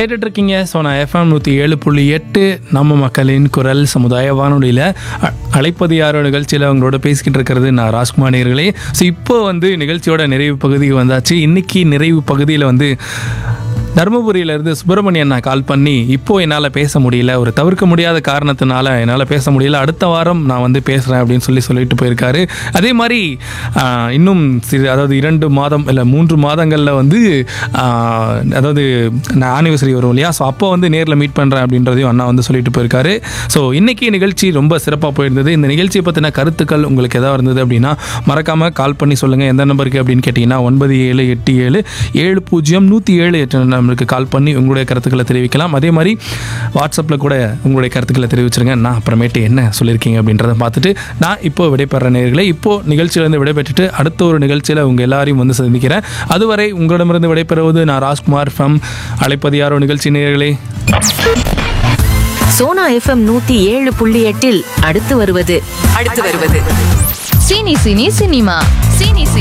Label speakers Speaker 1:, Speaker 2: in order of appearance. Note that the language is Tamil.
Speaker 1: கேட்டுட்டு இருக்கீங்க ஸோ நான் எஃப்எம் நூற்றி ஏழு புள்ளி எட்டு நம்ம மக்களின் குரல் சமுதாய வானொலியில் அ- அழைப்பது யாரோ நிகழ்ச்சியில் அவங்களோட பேசிக்கிட்டு இருக்கிறது நான் ராஜ்குமார் நேயர்களே ஸோ இப்போ வந்து நிகழ்ச்சியோட நிறைவு பகுதிக்கு வந்தாச்சு இன்னைக்கு நிறைவு பகுதியில் வந்து தருமபுரியிலேருந்து சுப்பிரமணியன் நான் கால் பண்ணி இப்போ என்னால் பேச முடியல ஒரு தவிர்க்க முடியாத காரணத்தினால என்னால் பேச முடியல அடுத்த வாரம் நான் வந்து பேசுகிறேன் அப்படின்னு சொல்லி சொல்லிட்டு போயிருக்காரு அதே மாதிரி ஆஹ், இன்னும் சிறு அதாவது இரண்டு மாதம் இல்லை மூன்று மாதங்களில் வந்து ஆஹ், அதாவது ஆனிவர்சரி வரும் இல்லையா ஸோ அப்போ வந்து நேரில் மீட் பண்ணுறேன் அப்படின்றதையும் அண்ணா வந்து சொல்லிட்டு போயிருக்காரு ஸோ இன்னைக்கு நிகழ்ச்சி ரொம்ப சிறப்பாக போயிருந்தது இந்த நிகழ்ச்சியை பற்றின கருத்துக்கள் உங்களுக்கு எதாவது இருந்தது அப்படின்னா மறக்காமல் கால் பண்ணி சொல்லுங்கள் எந்த நம்பருக்கு அப்படின்னு கேட்டிங்கன்னா ஒன்பது ஏழு எட்டு ஏழு ஏழு பூஜ்ஜியம் நூற்றி ஏழு எட்டு நம்பருக்கு கால் பண்ணி உங்களுடைய கருத்துக்களை தெரிவிக்கலாம் அதே மாதிரி வாட்ஸ்அப்பில் கூட உங்களுடைய கருத்துக்களை தெரிவிச்சிருங்க நான் அப்புறமேட்டு என்ன சொல்லியிருக்கீங்க அப்படின்றத பார்த்துட்டு நான் இப்போ விடைபெற நேர்களை இப்போ நிகழ்ச்சியிலேருந்து விடைபெற்றுட்டு அடுத்த ஒரு நிகழ்ச்சியில் உங்கள் எல்லாரையும் வந்து சந்திக்கிறேன் அதுவரை உங்களிடமிருந்து விடைபெறுவது நான் ராஜ்குமார் ஃப்ரம் அழைப்பது யாரோ நிகழ்ச்சி நேயர்களே
Speaker 2: சோனா எஃப்எம் நூத்தி ஏழு புள்ளி எட்டில் அடுத்து வருவது
Speaker 3: அடுத்து வருவது
Speaker 4: சீனி சினி சினிமா சீனி சினி